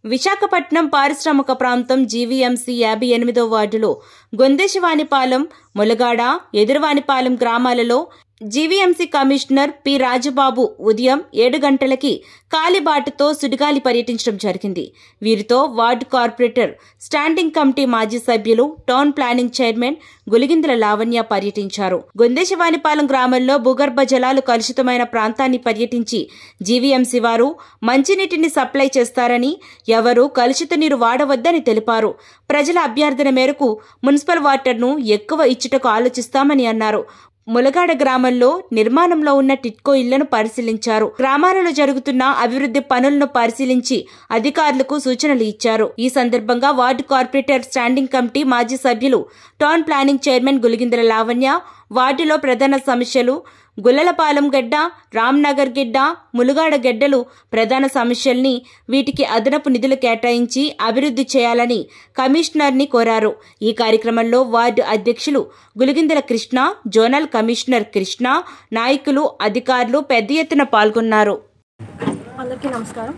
విశాఖపట్నం పారిశ్రామిక ప్రాంతం జీవీఎంసీ యాభై ఎనిమిదో వార్డులో గొందేశవానిపాలెం ములగాడ ఎదురువానిపాలెం గ్రామాలలో జీవీఎంసీ కమిషనర్ పి రాజబాబు ఉదయం ఏడు గంటలకి కాలిబాటతో సుడిగాలి పర్యటించడం జరిగింది వీరితో వార్డు కార్పొరేటర్ స్టాండింగ్ కమిటీ మాజీ సభ్యులు town planning chairman Guligindula Lavanya పర్యటించారు గొందేశవానిపాలెం గ్రామంలో భూగర్భ జలాలు కలుషితమైన ప్రాంతాన్ని పర్యటించి జీవీఎంసీ వారు మంచినీటిని సప్లై చేస్తారని ఎవరూ కలుషిత నీరు వాడవద్దని తెలిపారు ప్రజల అభ్యర్థన మేరకు మున్సిపల్ వాటర్ను ఎక్కువ ఇచ్చుటకు ఆలోచిస్తామని అన్నారు ములగాడ గ్రామంలో నిర్మాణంలో ఉన్న టిట్కో ఇళ్లను పరిశీలించారు గ్రామాలలో జరుగుతున్న అభివృద్ధి పనులను పరిశీలించి అధికారులకు సూచనలు ఇచ్చారు ఈ సందర్భంగా వార్డు కార్పొరేటర్ స్టాండింగ్ కమిటీ మాజీ సభ్యులు town planning chairman Guligindala Lavanya వార్డులో ప్రధాన సమస్యలు గుల్లలపాలెం గడ్డ రామ్నగర్ గిడ్డ ములుగాడ గెడ్డలు ప్రధాన సమస్యల్ని వీటికి అదనపు నిధులు కేటాయించి అభివృద్ధి చేయాలని కమిషనర్ని కోరారు ఈ కార్యక్రమంలో వార్డు అధ్యక్షులు గులిగిందల కృష్ణ జోనల్ కమిషనర్ కృష్ణ నాయకులు అధికారులు పెద్ద ఎత్తున పాల్గొన్నారు అందరికీ నమస్కారం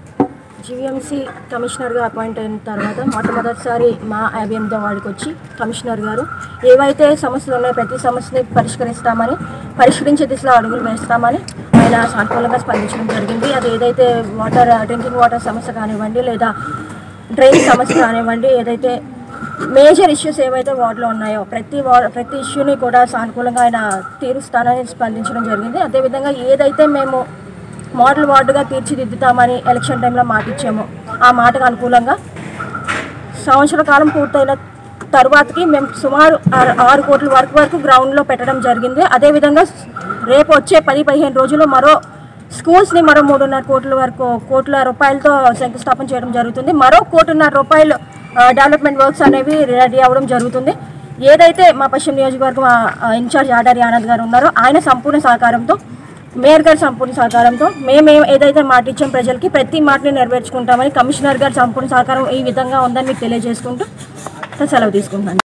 జీవీఎంసీ కమిషనర్గా అపాయింట్ అయిన తర్వాత మొట్టమొదటిసారి మా యాభై ఎనిమిదో వార్డుకి వచ్చి కమిషనర్ గారు ఏవైతే సమస్యలు ఉన్నాయో ప్రతి సమస్యని పరిష్కరిస్తామని పరిష్కరించే దిశలో అడుగులు వేస్తామని ఆయన సానుకూలంగా స్పందించడం జరిగింది అది ఏదైతే వాటర్ డ్రింకింగ్ వాటర్ సమస్య కానివ్వండి లేదా డ్రైన్ సమస్య కానివ్వండి ఏదైతే మేజర్ ఇష్యూస్ ఏవైతే వార్డులో ఉన్నాయో ప్రతి వా ప్రతి ఇష్యూని కూడా సానుకూలంగా ఆయన తీరుస్తానని స్పందించడం జరిగింది అదేవిధంగా ఏదైతే మేము మోడల్ వార్డుగా తీర్చిదిద్దుతామని ఎలక్షన్ టైంలో మాట ఇచ్చాము ఆ మాటకు అనుకూలంగా సంవత్సర కాలం పూర్తయిన తర్వాతకి మేము సుమారు ఆరు ఆరు కోట్ల వరకు వరకు గ్రౌండ్లో పెట్టడం జరిగింది అదేవిధంగా రేపు వచ్చే పది పదిహేను రోజులు మరో స్కూల్స్ని మరో మూడున్నర కోట్ల వరకు కోట్ల రూపాయలతో శంకుస్థాపన చేయడం జరుగుతుంది మరో కోటిన్నర రూపాయలు ఆ, డెవలప్మెంట్ వర్క్స్ అనేవి రెడీ అవ్వడం జరుగుతుంది ఏదైతే మా పశ్చిమ నియోజకవర్గం ఆ, ఆ, ఇన్ఛార్జ్ ఆడారి ఆనంద్ గారు ఉన్నారో ఆయన సంపూర్ణ సహకారంతో మేయర్ గారి సంపూర్ణ సహకారంతో మేము ఏదైతే మాట ఇచ్చాం ప్రజలకి ప్రతి మాటని నెరవేర్చుకుంటామని కమిషనర్ గారి సంపూర్ణ సహకారం ఈ విధంగా ఉందని మీకు తెలియజేసుకుంటూ నేను సెలవు తీసుకుంటాను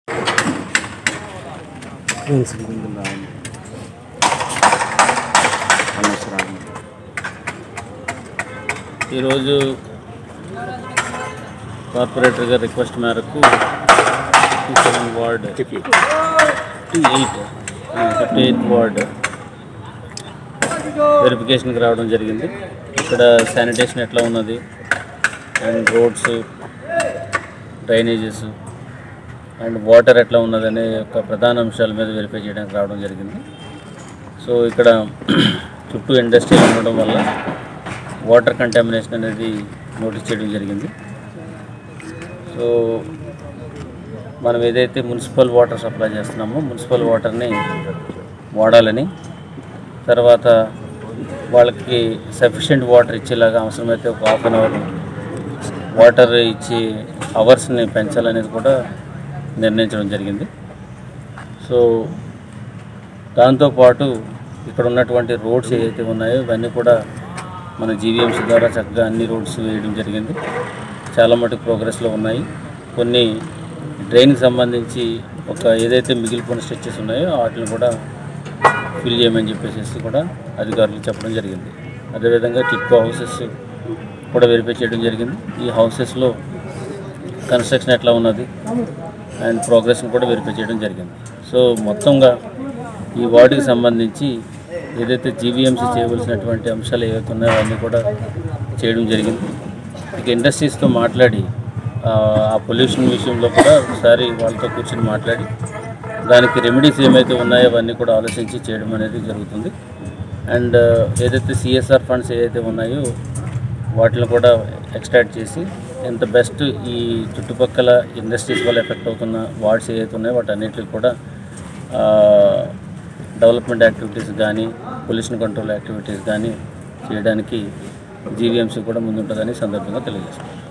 ఈరోజు కార్పొరేటర్ గారి రిక్వెస్ట్ మేరకు seven ward fifty eight fifty eighth ward వెరిఫికేషన్కి రావడం జరిగింది ఇక్కడ శానిటేషన్ ఎట్లా ఉన్నది and roads drainages and water ఎట్లా ఉన్నదనే యొక్క ప్రధాన అంశాల మీద వెరిఫై చేయడానికి రావడం జరిగింది సో ఇక్కడ చుట్టూ ఇండస్ట్రీ ఉండడం వల్ల వాటర్ కంటామినేషన్ అనేది నోటీస్ చేయడం జరిగింది సో మనం ఏదైతే మున్సిపల్ వాటర్ సప్లై చేస్తున్నామో మున్సిపల్ వాటర్ని వాడాలని తర్వాత వాళ్ళకి సఫిషియెంట్ వాటర్ ఇచ్చేలాగా అవసరమైతే ఒక హాఫ్ అన్ అవర్ వాటర్ ఇచ్చి అవర్స్ని పెంచాలనేది కూడా నిర్ణయించడం జరిగింది సో దాంతోపాటు ఇక్కడ ఉన్నటువంటి రోడ్స్ ఏవైతే ఉన్నాయో ఇవన్నీ కూడా మన జీవీఎంసీ ద్వారా చక్కగా అన్ని రోడ్స్ వేయడం జరిగింది చాలా మటుకు ప్రోగ్రెస్లో ఉన్నాయి కొన్ని డ్రైన్కి సంబంధించి ఒక ఏదైతే మిగిలిపోయిన స్ట్రెచెస్ ఉన్నాయో వాటిని కూడా ఫిల్ చేయమని చెప్పేసి కూడా అధికారులు చెప్పడం జరిగింది అదేవిధంగా టిట్కో హౌసెస్ కూడా వెరిఫై చేయడం జరిగింది ఈ హౌసెస్లో కన్స్ట్రక్షన్ ఎట్లా ఉన్నది అండ్ ప్రోగ్రెస్ని కూడా వెరిఫై చేయడం జరిగింది సో మొత్తంగా ఈ వార్డుకి సంబంధించి ఏదైతే జీవీఎంసీ చేయవలసినటువంటి అంశాలు ఏవైతే ఉన్నాయో అవన్నీ కూడా చేయడం జరిగింది ఇక ఇండస్ట్రీస్తో మాట్లాడి ఆ, ఆ పొల్యూషన్ విషయంలో కూడా ఒకసారి వాళ్ళతో కూర్చొని మాట్లాడి దానికి రెమెడీస్ ఏమైతే ఉన్నాయో అవన్నీ కూడా ఆలోచించి చేయడం అనేది జరుగుతుంది అండ్ ఏదైతే సిఎస్ఆర్ ఫండ్స్ ఏదైతే ఉన్నాయో వాటిని కూడా ఎక్స్ట్రాక్ట్ చేసి ఎంత బెస్ట్ ఈ చుట్టుపక్కల ఇండస్ట్రీస్ వల్ల ఎఫెక్ట్ అవుతున్న వార్డ్స్ ఏవైతే ఉన్నాయో వాటన్నిటికి కూడా డెవలప్మెంట్ యాక్టివిటీస్ కానీ పొల్యూషన్ కంట్రోల్ యాక్టివిటీస్ కానీ చేయడానికి జీవీఎంసీ కూడా ముందుంటుందని ఈ సందర్భంగా తెలియజేస్తాను